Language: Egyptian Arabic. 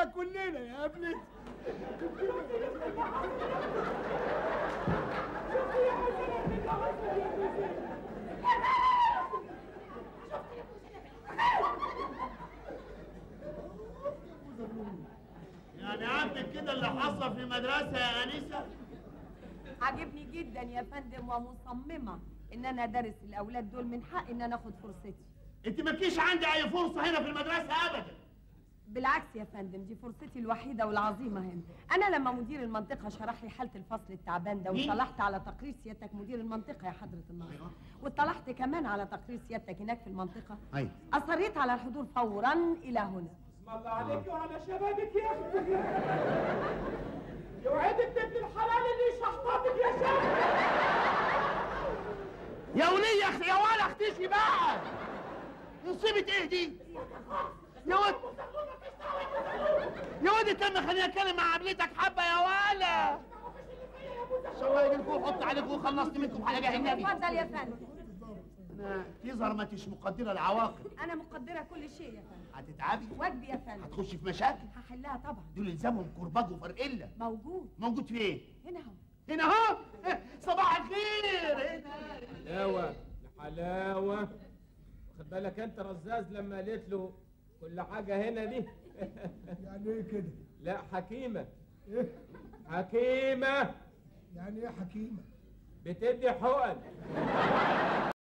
كلنا يا ابني يعني عندك كده اللي حصل في مدرسة يا أنيسة عاجبني جدا يا فندم ومصممه ان انا ادرس الاولاد دول من حق ان انا اخد فرصتي انت مالكيش عندي اي فرصة هنا في المدرسة ابدا بالعكس يا فندم دي فرصتي الوحيده والعظيمه هنا انا لما مدير المنطقه شرح لي حاله الفصل التعبان ده مين؟ وطلعت على تقرير سيادتك مدير المنطقه يا حضره الناظر أيوة. واطلعت كمان على تقرير سيادتك هناك في المنطقه أيوة. اصريت على الحضور فورا الى هنا اسم الله عليك وعلى شبابك يا اختي يوعدك ابن الحلال اللي شحطاتك يا شاب يا ولية يا اختي يا ولا اختشي بقى مصيبة ايه دي؟ يا ولد يا ولد استنى خليني اتكلم مع قبلتك حبة يا ولا ان شاء الله يجي لكم حط عليكم وخلصت منكم على جاه النبي اتفضل يا فندم انا تظهر ما تش مقدرة العواقب انا مقدره كل شيء يا فندم هتتعبي واجبي يا فندم هتخشي في مشاكل هحلها طبعا دول يلزمهم كرباج وفرقلة موجود موجود فين؟ هنا اهو هنا اهو صباح الخير هنا حلاوة حلاوة واخد بالك انت رزاز لما قالت له كل حاجة هنا دي يعني ايه كده؟ لا حكيمة ايه؟ حكيمة يعني ايه حكيمه؟ بتدي حقن